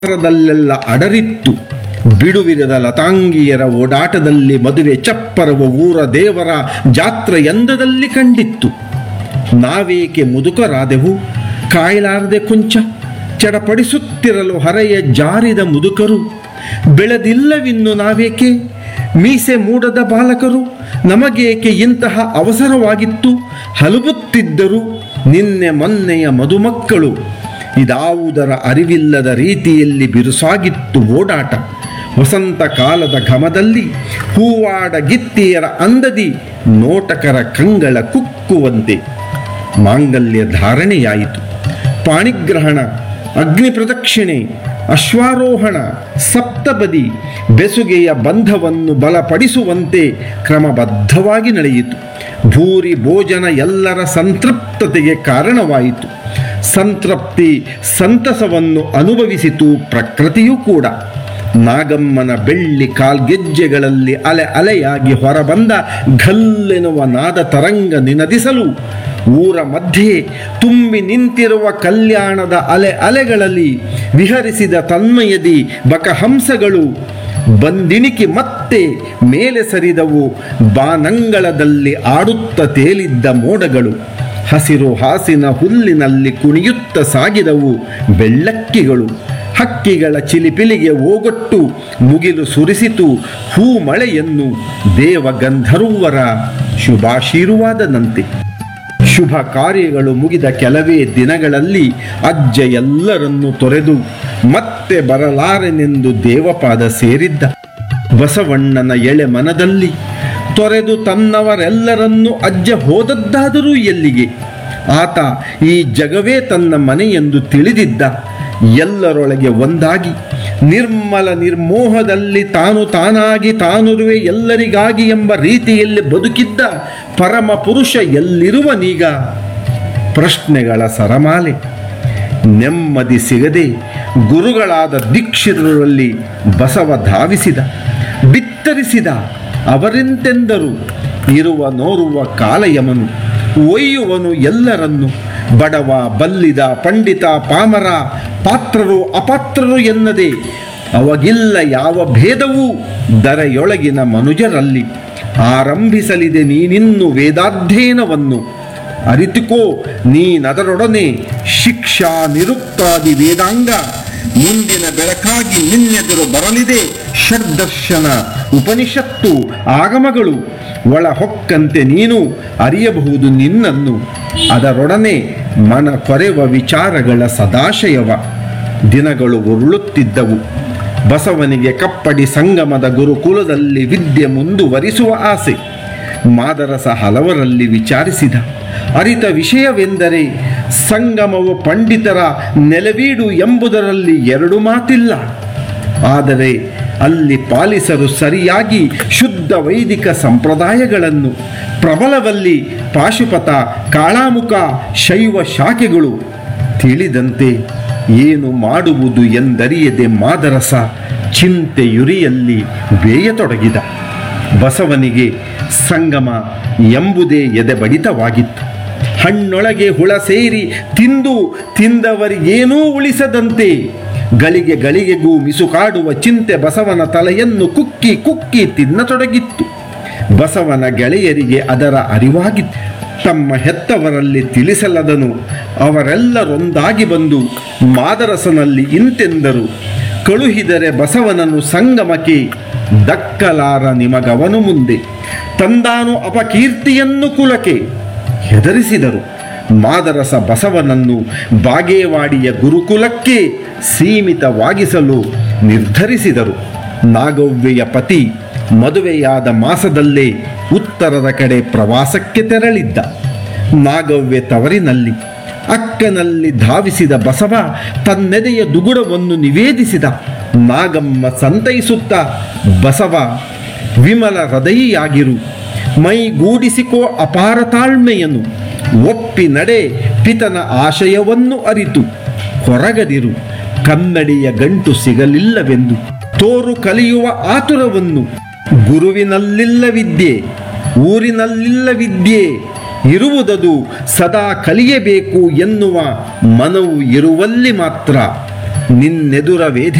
ನಗರದಲ್ಲೆಲ್ಲ ಅಡರಿತ್ತು ಬಿಡುವಿರದ ಲತಾಂಗಿಯರ ಓಡಾಟದಲ್ಲಿ ಮದುವೆ ಚಪ್ಪರವ ಊರ ದೇವರ ಜಾತ್ರೆ ಎಂದದಲ್ಲಿ ಕಂಡಿತ್ತು ನಾವೇಕೆ ಮುದುಕರಾದೆವು ಕಾಯಲಾರದೆ ಕೊಂಚ ಚಡಪಡಿಸುತ್ತಿರಲು ಹರೆಯ ಜಾರಿದ ಮುದುಕರು ಬೆಳೆದಿಲ್ಲವಿನ್ನು ನಾವೇಕೆ ಮೀಸೆ ಮೂಡದ ಬಾಲಕರು ನಮಗೇಕೆ ಇಂತಹ ಅವಸರವಾಗಿತ್ತು ಹಲಬುತ್ತಿದ್ದರು ನಿನ್ನೆ ಮೊನ್ನೆಯ ಮದುಮಕ್ಕಳು ಇದಾವುದರ ಅರಿವಿಲ್ಲದ ರೀತಿಯಲ್ಲಿ ಬಿರುಸಾಗಿತ್ತು ಓಡಾಟ ವಸಂತ ಕಾಲದ ಘಮದಲ್ಲಿ ಹೂವಾಡ ಗಿತ್ತಿಯರ ಅಂದದಿ ನೋಟಕರ ಕಂಗಳ ಕುಕ್ಕುವಂತೆ ಮಾಂಗಲ್ಯ ಧಾರಣೆಯಾಯಿತು ಪಾಣಿಗ್ರಹಣ ಅಗ್ನಿ ಪ್ರದಕ್ಷಿಣೆ ಅಶ್ವಾರೋಹಣ ಸಪ್ತಬದಿ ಬೆಸುಗೆಯ ಬಂಧವನ್ನು ಬಲಪಡಿಸುವಂತೆ ಕ್ರಮಬದ್ಧವಾಗಿ ನಡೆಯಿತು ಭೂರಿ ಭೋಜನ ಎಲ್ಲರ ಸಂತೃಪ್ತತೆಗೆ ಕಾರಣವಾಯಿತು ಸಂತೃಪ್ತಿ ಸಂತಸವನ್ನು ಅನುಭವಿಸಿತು ಪ್ರಕೃತಿಯೂ ಕೂಡ ನಾಗಮ್ಮನ ಬೆಳ್ಳಿ ಕಾಲ್ಗೆಜ್ಜೆಗಳಲ್ಲಿ ಅಲೆ ಅಲೆಯಾಗಿ ಹೊರಬಂದ ಘಲ್ಲೆನ್ನುವ ನಾದ ತರಂಗ ನಿನದಿಸಲು ಊರ ಮಧ್ಯೆ ತುಂಬಿ ನಿಂತಿರುವ ಕಲ್ಯಾಣದ ಅಲೆ ಅಲೆಗಳಲ್ಲಿ ವಿಹರಿಸಿದ ತನ್ಮಯದಿ ಬಕಹಂಸಗಳು ಬಂದಿಣಿಕಿ ಮತ್ತೆ ಮೇಲೆ ಸರಿದವು ಬಾನಂಗಳದಲ್ಲಿ ಆಡುತ್ತ ತೇಲಿದ್ದ ಮೋಡಗಳು ಹಸಿರು ಹಾಸಿನ ಹುಲ್ಲಿನಲ್ಲಿ ಕುಣಿಯುತ್ತ ಸಾಗಿದವು ಬೆಳ್ಳಕ್ಕಿಗಳು ಹಕ್ಕಿಗಳ ಚಿಲಿಪಿಲಿಗೆ ಓಗೊಟ್ಟು ಮುಗಿಲು ಸುರಿಸಿತು ಹೂ ಮಳೆಯನ್ನು ದೇವಗಂಧರ್ವರ ಶುಭಾಶೀರ್ವಾದದಂತೆ ಶುಭ ಕಾರ್ಯಗಳು ಮುಗಿದ ಕೆಲವೇ ದಿನಗಳಲ್ಲಿ ಅಜ್ಜ ಎಲ್ಲರನ್ನು ತೊರೆದು ಮತ್ತೆ ಬರಲಾರೆನೆಂದು ದೇವಪಾದ ಸೇರಿದ್ದ ಬಸವಣ್ಣನ ಎಳೆ ಮನದಲ್ಲಿ ತೊರೆದು ತನ್ನವರೆಲ್ಲರನ್ನು ಅಜ್ಜ ಹೋದದ್ದಾದರೂ ಎಲ್ಲಿಗೆ ಆತ ಈ ಜಗವೇ ತನ್ನ ಮನೆಯೆಂದು ತಿಳಿದಿದ್ದ ಎಲ್ಲರೊಳಗೆ ಒಂದಾಗಿ ನಿರ್ಮಲ ನಿರ್ಮೋಹದಲ್ಲಿ ತಾನು ತಾನಾಗಿ ತಾನುರುವೆ ಎಲ್ಲರಿಗಾಗಿ ಎಂಬ ರೀತಿಯಲ್ಲಿ ಬದುಕಿದ್ದ ಪರಮ ಪುರುಷ ಎಲ್ಲಿರುವನೀಗ ಪ್ರಶ್ನೆಗಳ ಸರಮಾಲೆ ನೆಮ್ಮದಿ ಸಿಗದೆ ಗುರುಗಳಾದ ದೀಕ್ಷಿತರಲ್ಲಿ ಬಸವ ಧಾವಿಸಿದ ಬಿತ್ತರಿಸಿದ ಅವರೆಂತೆಂದರು ಇರುವ ನೋರುವ ಕಾಲಯಮನು ಒಯ್ಯುವನು ಎಲ್ಲರನ್ನು ಬಡವ ಬಲ್ಲಿದ ಪಂಡಿತ ಪಾಮರ ಪಾತ್ರರು ಅಪಾತ್ರರು ಎನ್ನದೆ ಅವಗಿಲ್ಲ ಯಾವ ಭೇದವೂ ದರೆಯೊಳಗಿನ ಮನುಜರಲ್ಲಿ ಆರಂಭಿಸಲಿದೆ ನೀನಿನ್ನು ವೇದಾಧ್ಯಯನವನ್ನು ಅರಿತುಕೋ ನೀನದರೊಡನೆ ಶಿಕ್ಷಾ ನಿರುಕ್ತಾದಿ ವೇದಾಂಗ ಮುಂದಿನ ಬೆಳಕಾಗಿ ನಿನ್ನೆದುರು ಬರಲಿದೆ ಷಡ್ದರ್ಶನ ಉಪನಿಷತ್ತು ಆಗಮಗಳು ಒಳ ಹೊಕ್ಕಂತೆ ನೀನು ಅರಿಯಬಹುದು ನಿನ್ನನ್ನು ಅದರೊಡನೆ ಮನ ಕೊರೆವ ವಿಚಾರಗಳ ಸದಾಶಯವ ದಿನಗಳು ಉರುಳುತ್ತಿದ್ದವು ಬಸವನಿಗೆ ಕಪ್ಪಡಿ ಸಂಗಮದ ಗುರುಕುಲದಲ್ಲಿ ವಿದ್ಯೆ ಮುಂದುವರಿಸುವ ಆಸೆ ಮಾದರಸ ಹಲವರಲ್ಲಿ ವಿಚಾರಿಸಿದ ಅರಿತ ವಿಷಯವೆಂದರೆ ಸಂಗಮವು ಪಂಡಿತರ ನೆಲವೀಡು ಎಂಬುದರಲ್ಲಿ ಎರಡು ಮಾತಿಲ್ಲ ಆದರೆ ಅಲ್ಲಿ ಪಾಲಿಸರು ಸರಿಯಾಗಿ ಶುದ್ಧ ವೈದಿಕ ಸಂಪ್ರದಾಯಗಳನ್ನು ಪ್ರಬಲವಲ್ಲಿ ಪಾಶುಪತ ಕಾಳಾಮುಖ ಶೈವ ಶಾಖೆಗಳು ತಿಳಿದಂತೆ ಏನು ಮಾಡುವುದು ಎಂದರಿಯದೆ ಮಾದರಸ ಚಿಂತೆಯುರಿಯಲ್ಲಿ ಬೇಯತೊಡಗಿದ ಬಸವನಿಗೆ ಸಂಗಮ ಎಂಬುದೇ ಎದೆ ಬಡಿತವಾಗಿತ್ತು ಹಣ್ಣೊಳಗೆ ಹುಳ ಸೇರಿ ತಿಂದು ತಿಂದವರಿಗೇನೂ ಉಳಿಸದಂತೆ ಗಳಿಗೆ ಗಳಿಗೆಗೂ ಮಿಸುಕಾಡುವ ಚಿಂತೆ ಬಸವನ ತಲೆಯನ್ನು ಕುಕ್ಕಿ ಕುಕ್ಕಿ ತಿನ್ನತೊಡಗಿತ್ತು ಬಸವನ ಗೆಳೆಯರಿಗೆ ಅದರ ಅರಿವಾಗಿತ್ತು ತಮ್ಮ ಹೆತ್ತವರಲ್ಲಿ ತಿಳಿಸಲದನು ಅವರೆಲ್ಲರೊಂದಾಗಿ ಬಂದು ಮಾದರಸನಲ್ಲಿ ಇಂತೆಂದರು ಕಳುಹಿದರೆ ಬಸವನನ್ನು ಸಂಗಮಕ್ಕೆ ದಕ್ಕಲಾರ ನಿಮಗವನು ಮುಂದೆ ತಂದಾನು ಅಪಕೀರ್ತಿಯನ್ನು ಕುಲಕ್ಕೆ ಹೆದರಿಸಿದರು ಮಾದರಸ ಬಸವನನ್ನು ಬಾಗೇವಾಡಿಯ ಗುರುಕುಲಕ್ಕೆ ಸೀಮಿತವಾಗಿಸಲು ನಿರ್ಧರಿಸಿದರು ನಾಗವ್ಯೆಯ ಪತಿ ಮದುವೆಯಾದ ಮಾಸದಲ್ಲೇ ಉತ್ತರದ ಕಡೆ ಪ್ರವಾಸಕ್ಕೆ ತೆರಳಿದ್ದ ನಾಗವ್ಯ ತವರಿನಲ್ಲಿ ಅಕ್ಕನಲ್ಲಿ ಧಾವಿಸಿದ ಬಸವ ತನ್ನೆದೆಯ ದುಗುಡವನ್ನು ನಿವೇದಿಸಿದ ನಾಗಮ್ಮ ಸಂತೈಸುತ್ತ ಬಸವ ವಿಮಲ ಹೃದಯಿಯಾಗಿರು ಮೈಗೂಡಿಸಿಕೋ ಅಪಾರ ತಾಳ್ಮೆಯನ್ನು ಒಪ್ಪಿ ನಡೆ ಪಿತನ ಆಶಯವನ್ನು ಅರಿತು ಹೊರಗದಿರು ಕನ್ನಡಿಯ ಗಂಟು ಸಿಗಲಿಲ್ಲವೆಂದು ತೋರು ಕಲಿಯುವ ಆತುರವನ್ನು ಗುರುವಿನಲ್ಲಿಲ್ಲ ವಿದ್ಯೆ ಊರಿನಲ್ಲಿಲ್ಲ ವಿದ್ಯೆ ಇರುವುದದು ಸದಾ ಕಲಿಯಬೇಕು ಎನ್ನುವ ಮನವು ಇರುವಲ್ಲಿ ಮಾತ್ರ ನಿನ್ನೆದುರ ವೇದಿ